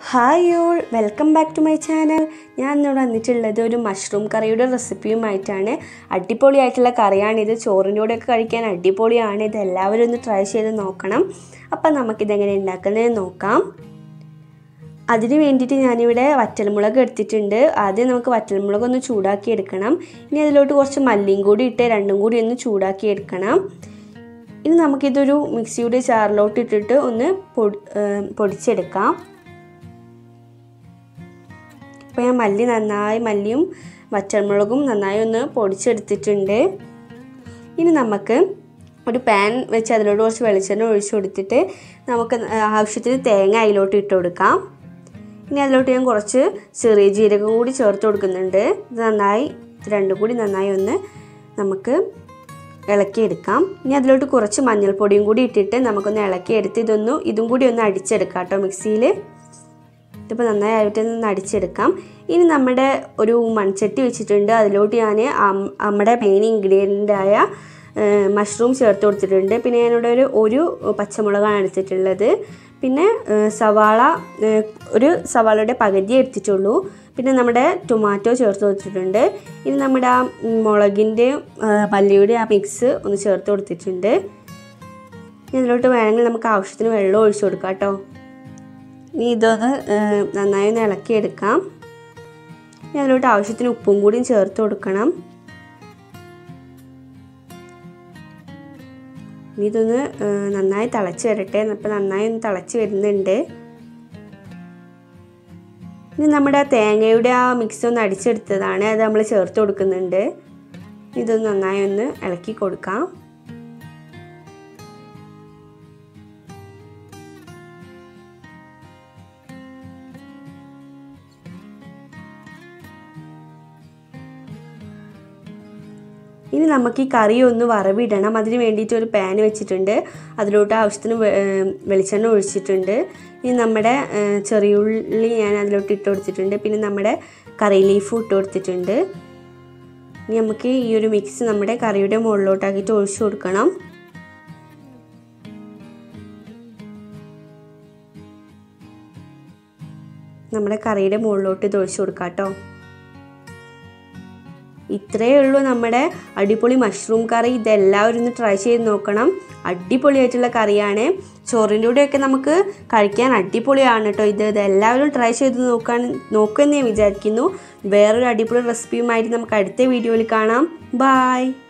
hi all welcome back to my channel ഞാൻ ഇന്നിവിടെ വന്നിട്ടുള്ളത് ഒരു മഷ്റൂം കറിയുടെ റെസിപ്പിയുമായിട്ടാണ് അടിപൊളിയായിട്ടുള്ള കറിയാണിത് ചോറിൻ്റെ കൂടെയൊക്കെ കഴിക്കാൻ അടിപൊളിയാണ് ഇത് എല്ലാവരും ഒന്ന് ട്രൈ ചെയ്ത് നോക്കണം അപ്പം നമുക്കിതെങ്ങനെ ഉണ്ടാക്കുന്നത് നോക്കാം അതിന് വേണ്ടിയിട്ട് ഞാനിവിടെ വറ്റൽമുളക് എടുത്തിട്ടുണ്ട് ആദ്യം നമുക്ക് വറ്റൽമുളക് ഒന്ന് ചൂടാക്കി എടുക്കണം ഇനി അതിലോട്ട് കുറച്ച് മല്ലിയും കൂടി ഇട്ട് രണ്ടും കൂടി ഒന്ന് ചൂടാക്കി എടുക്കണം ഇനി നമുക്കിതൊരു മിക്സിയുടെ ചാറിലോട്ട് ഇട്ടിട്ട് ഒന്ന് പൊടി പൊടിച്ചെടുക്കാം ഇപ്പോൾ ഞാൻ മല്ലി നന്നായി മല്ലിയും വറ്റൽമുളകും നന്നായി ഒന്ന് പൊടിച്ചെടുത്തിട്ടുണ്ട് ഇനി നമുക്ക് ഒരു പാൻ വെച്ച് അതിലോട്ട് കുറച്ച് വെളിച്ചെണ്ണ ഒഴിച്ചു കൊടുത്തിട്ട് നമുക്ക് ആവശ്യത്തിന് തേങ്ങ അതിലോട്ട് ഇട്ട് കൊടുക്കാം ഇനി അതിലോട്ട് ഞാൻ കുറച്ച് ചെറിയ ജീരകം കൂടി ചേർത്ത് കൊടുക്കുന്നുണ്ട് ഇത് നന്നായി ഇത് രണ്ടും കൂടി നന്നായി ഒന്ന് നമുക്ക് ഇളക്കിയെടുക്കാം ഇനി അതിലോട്ട് കുറച്ച് മഞ്ഞൾപ്പൊടിയും കൂടി ഇട്ടിട്ട് നമുക്കൊന്ന് ഇളക്കിയെടുത്ത് ഇതൊന്ന് ഇതും കൂടി ഒന്ന് അടിച്ചെടുക്കാം കേട്ടോ മിക്സിയിൽ ഇതിപ്പോൾ നന്നായി ആയിട്ട് ഒന്ന് അടിച്ചെടുക്കാം ഇനി നമ്മുടെ ഒരു മൺചട്ടി വെച്ചിട്ടുണ്ട് അതിലോട്ട് ഞാൻ നമ്മുടെ മെയിൻ ഇൻഗ്രീഡിയൻ്റ് ആയ മഷ്റൂം ചേർത്ത് കൊടുത്തിട്ടുണ്ട് പിന്നെ ഞാനിവിടെ ഒരു ഒരു പച്ചമുളകാണ് എടുത്തിട്ടുള്ളത് പിന്നെ സവാള ഒരു സവാളയുടെ പകുതി എടുത്തിട്ടുള്ളൂ പിന്നെ നമ്മുടെ ടൊമാറ്റോ ചേർത്ത് കൊടുത്തിട്ടുണ്ട് ഇനി നമ്മുടെ ആ മുളകിൻ്റെയും മല്ലിയുടെ ആ മിക്സ് ഒന്ന് ചേർത്ത് കൊടുത്തിട്ടുണ്ട് ഇതിലോട്ട് വേണമെങ്കിൽ നമുക്ക് ആവശ്യത്തിന് വെള്ളം ഒഴിച്ചു കൊടുക്കാം കേട്ടോ ഇനി ഇതൊന്ന് നന്നായി ഒന്ന് ഇളക്കിയെടുക്കാം ഇനി അതിലോട്ട് ആവശ്യത്തിന് ഉപ്പും കൂടിയും ചേർത്ത് കൊടുക്കണം ഇനി ഇതൊന്ന് നന്നായി തിളച്ച് വരട്ടെ അപ്പോൾ നന്നായി ഒന്ന് തിളച്ച് വരുന്നുണ്ട് ഇനി നമ്മുടെ തേങ്ങയുടെ ആ മിക്സ് ഒന്ന് അടിച്ചെടുത്തതാണ് അത് നമ്മൾ ചേർത്ത് കൊടുക്കുന്നുണ്ട് ഇതൊന്ന് നന്നായി ഒന്ന് ഇളക്കി കൊടുക്കാം ഇനി നമുക്ക് ഈ കറി ഒന്ന് വറവിടണം അതിന് വേണ്ടിയിട്ട് ഒരു പാൻ വെച്ചിട്ടുണ്ട് അതിലോട്ട് ആവശ്യത്തിന് വെളിച്ചെണ്ണ ഒഴിച്ചിട്ടുണ്ട് ഇനി നമ്മുടെ ചെറിയുള്ളി ഞാൻ അതിലോട്ട് ഇട്ട് കൊടുത്തിട്ടുണ്ട് പിന്നെ നമ്മുടെ കറി ലീഫും ഇട്ട് കൊടുത്തിട്ടുണ്ട് ഇനി നമുക്ക് ഈ ഒരു മിക്സ് നമ്മുടെ കറിയുടെ മുകളിലോട്ടാക്കിയിട്ട് ഒഴിച്ചു കൊടുക്കണം നമ്മുടെ കറിയുടെ മുകളിലോട്ട് ഇത് ഒഴിച്ചു കൊടുക്കാം കേട്ടോ ഇത്രയേ ഉള്ളൂ നമ്മുടെ അടിപൊളി മഷ്റൂം കറി ഇതെല്ലാവരും ഒന്ന് ട്രൈ ചെയ്ത് നോക്കണം അടിപൊളിയായിട്ടുള്ള കറിയാണ് ചോറിൻ്റെ കൂടെയൊക്കെ നമുക്ക് കഴിക്കാൻ അടിപൊളിയാണ് കേട്ടോ ഇത് ഇതെല്ലാവരും ട്രൈ ചെയ്ത് നോക്കാൻ നോക്കുമെന്ന് ഞാൻ വിചാരിക്കുന്നു വേറൊരു അടിപൊളി റെസിപ്പിയുമായിട്ട് നമുക്ക് അടുത്ത വീഡിയോയിൽ കാണാം ബായ്